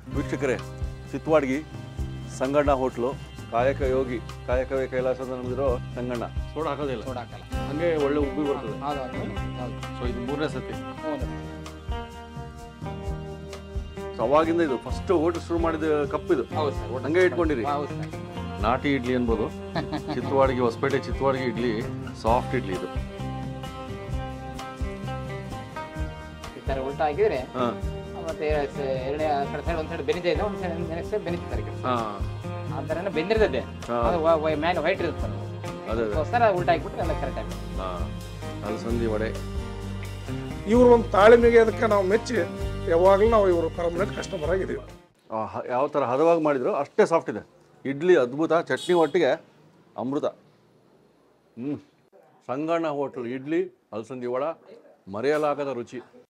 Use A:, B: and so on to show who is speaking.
A: ವೀಕ್ಷಕರೇ ಚಿತ್ವಾಡ್ಗಿ ಸಂಗಣ್ಣ ಹೋಟ್ಲು ಕಾಯಕ ಯೋಗಿ ಕಾಯಕವೇ ಕೈಲಾಸ ಅಂತ ನಮ್ದಿರೋ ಸಂಗಣ್ಣ ಸೋಡಾ ಹಾಕೋದಿಲ್ಲ
B: ಸೋಡಾ ಹಾಕಲ್ಲ
A: ಹಂಗೆ ಒಳ್ಳೆ ಉಬ್ಬಿ ಬರ್ತದೆ
B: ಹೌದು ಹೌದು ಹೌದು
A: ಸೊ ಇದು ಮೂರನೇ ಸತಿ
B: ಹೌದು
A: ಸೊ ಅವಾಗಿಂದ ಇದು ಫಸ್ಟ್ ಹೋಟೆಲ್ ಶುರು ಮಾಡಿದ ಕಪ್ ಇದು
B: ಹೌದು ಸರ್
A: ಹಂಗೆ ಇಟ್ಕೊಂಡಿರಿ
B: ಹೌದು ಸರ್
A: ನಾಟಿ ಇಡ್ಲಿ ಅನ್ಬೋದು ಚಿತ್ತವಾಡಿಗೆ ಹೊಸಪೇಟೆ ಚಿತ್ತವಾಡಿಗೆ ಇಡ್ಲಿ ಸಾಫ್ಟ್ ಇಡ್ಲಿ ಇದು
B: ಈ ಥರ ಉಲ್ಟಾ ಹಾಕಿದ್ರೆ
A: ಹಾಂ
B: ಮತ್ತೆ ಸ- ಎರಡನೇ ಆ ಕಡೆ ಸೈಡ್ ಒಂದು ಸೈಡ್ ಬೆನಿದೆ ಇದೆ ಒಂದು ಸೈಡ್ ನೆಕ್ಸ್ಟ್ ಸೈಡ್ ಬೆನಿತಾರೆ
A: ಹಾಂ
B: ಆ ಥರನೇ ಬೆಂದಿರ್ತದೆ
A: ಹಾ.
B: ಅದು ವ- ವ- ಮೇಲೆ ವೈಟ್ ಇರುತ್ತೆ ಅದು.
A: ಅದೇ ಅದೇ
B: ಅದಕ್ಕೋಸ್ಕರ ಉಲ್ಟಾ ಹಾಕ್ಬಿಟ್ರೆ ಎಲ್ಲ ಕರೆಕ್ಟ್ ಆಗಿ
A: ಹಾಂ ಅಲಸಂದಿ ವಡೆ
C: ಇವ್ರ ಒಂದು ತಾಳ್ಮೆಗೆ ಅದಕ್ಕೆ ನಾವು ಮೆಚ್ಚಿ ಯಾವಾಗಲೂ ನಾವು ಇವರು ಪರ್ಮನೆಂಟ್ ಕಸ್ಟಮರ್ ಆಗಿದ್ದೀವಿ
A: ಆ, ಹ- ಯಾವ ಥರ ಹದವಾಗಿ ಮಾಡಿದ್ರು ಅಷ್ಟೇ ಸಾಫ್ಟ್ ಇದೆ ಇಡ್ಲಿ ಅದ್ಭುತ ಚಟ್ನಿ ಒಟ್ಟಿಗೆ ಅಮೃತ ಹ್ಞೂ ಸಂಗಣ್ಣ ಹೋಟ್ಲ್ ಇಡ್ಲಿ ಅಲಸಂದಿ ವಡ ಮರೆಯಲಾಗದ ರುಚಿ